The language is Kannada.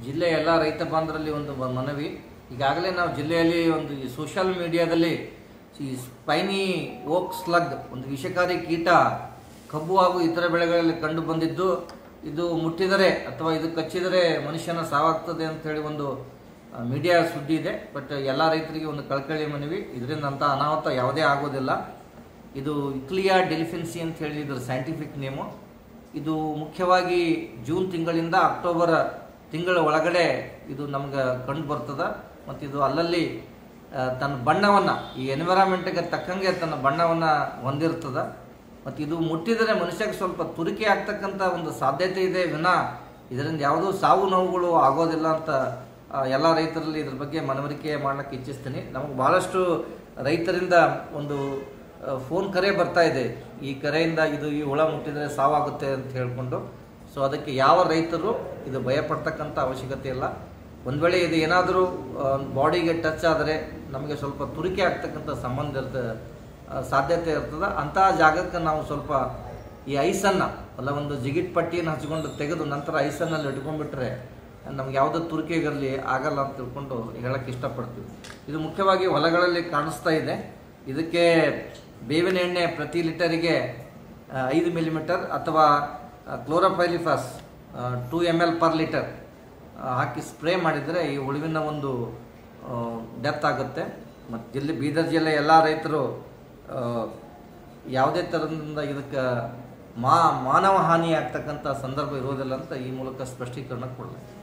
ಜಿಲ್ಲೆಯ ಎಲ್ಲ ರೈತ ಬಾಂಧವರಲ್ಲಿ ಒಂದು ಮ- ಮನವಿ ಈಗಾಗಲೇ ನಾವು ಜಿಲ್ಲೆಯಲ್ಲಿ ಒಂದು ಈ ಸೋಷಿಯಲ್ ಮೀಡಿಯಾದಲ್ಲಿ ಈ ಸ್ಪೈನಿ ಓಕ್ ಸ್ಲಗ್ ಒಂದು ವಿಷಕಾರಿ ಕೀಟ ಕಬ್ಬು ಹಾಗೂ ಇತರ ಬೆಳೆಗಳಲ್ಲಿ ಕಂಡು ಬಂದಿದ್ದು ಇದು ಮುಟ್ಟಿದರೆ ಅಥವಾ ಇದು ಕಚ್ಚಿದರೆ ಮನುಷ್ಯನ ಸಾವಾಗ್ತದೆ ಅಂತ ಹೇಳಿ ಒಂದು ಆ, ಮೀಡಿಯಾ ಸುದ್ದಿ ಇದೆ ಬಟ್ ಎಲ್ಲ ರೈತರಿಗೆ ಒಂದು ಕಳಕಳಿ ಮನವಿ ಇದರಿಂದ ಅಂತ ಅನಾಹುತ ಯಾವುದೇ ಆಗೋದಿಲ್ಲ ಇದು ಇಕ್ಲಿಯಾ ಡೆಲಿಫೆನ್ಸಿ ಅಂತ ಹೇಳಿ ಇದರ ಸೈಂಟಿಫಿಕ್ ನೇಮು ಇದು ಮುಖ್ಯವಾಗಿ ಜೂನ್ ತಿಂಗಳಿಂದ ಅಕ್ಟೋಬರ್ ತಿಂಗಳ ಒಳಗಡೆ ಇದು ನಮ್ಗೆ ಕಂಡು ಬರ್ತದ ಮತ್ತು ಇದು ಅಲ್ಲಲ್ಲಿ ಆ, ತನ್ನ ಬಣ್ಣವನ್ನು ಈ ಎನ್ವಿರಾನ್ಮೆಂಟ್ಗೆ ತಕ್ಕಂಗೆ ತನ್ನ ಬಣ್ಣವನ್ನು ಹೊಂದಿರ್ತದ ಮತ್ತು ಇದು ಮುಟ್ಟಿದರೆ ಮನುಷ್ಯಕ್ಕೆ ಸ್ವಲ್ಪ ತುರಿಕೆ ಆಗ್ತಕ್ಕಂಥ ಒಂದು ಸಾಧ್ಯತೆ ಇದೆ ವಿನ ಇದರಿಂದ ಯಾವುದೂ ಸಾವು ನೋವುಗಳು ಆಗೋದಿಲ್ಲ ಅಂತ ಆ, ಎಲ್ಲ ರೈತರಲ್ಲಿ ಇದ್ರ ಬಗ್ಗೆ ಮನವರಿಕೆ ಮಾಡ್ಲಿಕ್ಕೆ ಇಚ್ಛಿಸ್ತೀನಿ ನಮಗೆ ಭಾಳಷ್ಟು ರೈತರಿಂದ ಒಂದು ಫೋನ್ ಕರೆ ಬರ್ತಾ ಇದೆ ಈ ಕರೆಯಿಂದ ಇದು ಈ ಹುಳ ಮುಟ್ಟಿದರೆ ಸಾವಾಗುತ್ತೆ ಅಂತ ಹೇಳ್ಕೊಂಡು ಸೊ ಅದಕ್ಕೆ ಯಾವ ರೈತರು ಇದು ಭಯಪಡ್ತಕ್ಕಂಥ ಅವಶ್ಯಕತೆ ಇಲ್ಲ ಒಂದು ವೇಳೆ ಇದು ಏನಾದರೂ ಬಾಡಿಗೆ ಟಚ್ ಆದರೆ ನಮಗೆ ಸ್ವಲ್ಪ ತುರಿಕೆ ಆಗ್ತಕ್ಕಂಥ ಸಂಬಂಧ ಇರ್ತದೆ ಆ, ಸಾಧ್ಯತೆ ಇರ್ತದೆ ಅಂತಹ ಜಾಗಕ್ಕೆ ನಾವು ಸ್ವಲ್ಪ ಈ ಐಸನ್ನು ಅಲ್ಲ ಒಂದು ಜಿಗಿಟ್ ಪಟ್ಟಿಯನ್ನು ಹಚ್ಕೊಂಡು ತೆಗೆದು ನಂತರ ಐಸನ್ನಲ್ಲಿ ಇಟ್ಕೊಂಡ್ಬಿಟ್ರೆ ನಮ್ಗೆ ಯಾವುದೇ ತುರಿಕೆಗಿರಲಿ ಆಗಲ್ಲ ಅಂತ ತಿಳ್ಕೊಂಡು ಹೇಳಕ್ಕೆ ಇಷ್ಟಪಡ್ತೀವಿ ಇದು ಮುಖ್ಯವಾಗಿ ಹೊಲಗಳಲ್ಲಿ ಕಾಣಿಸ್ತಾ ಇದೆ ಇದಕ್ಕೆ ಬೇವಿನ ಎಣ್ಣೆ ಪ್ರತಿ ಲೀಟರಿಗೆ ಆ, ಐದು ಮಿಲಿಮೀಟರ್ ಅಥವಾ chlorpyrifos two M L per litre ಹಾಕಿ ಸ್ಪ್ರೇ ಮಾಡಿದರೆ ಈ ಹುಳುವಿನ ಒಂದು ಡೆತ್ ಆಗುತ್ತೆ ಮತ್ತು ಜಿಲ್ಲೆ ಬೀದರ್ ಜಿಲ್ಲೆ ಎಲ್ಲ ರೈತರು ಆ, ಯಾವುದೇ ಥರದಿಂದ ಇದಕ್ಕೆ ಮಾ ಮಾನವ ಹಾನಿ ಆಗ್ತಕ್ಕಂಥ ಸಂದರ್ಭ ಇರೋದಿಲ್ಲ ಅಂತ ಈ ಮೂಲಕ ಸ್ಪಷ್ಟೀಕರಣ ಕೊಡಲಾಗಿದೆ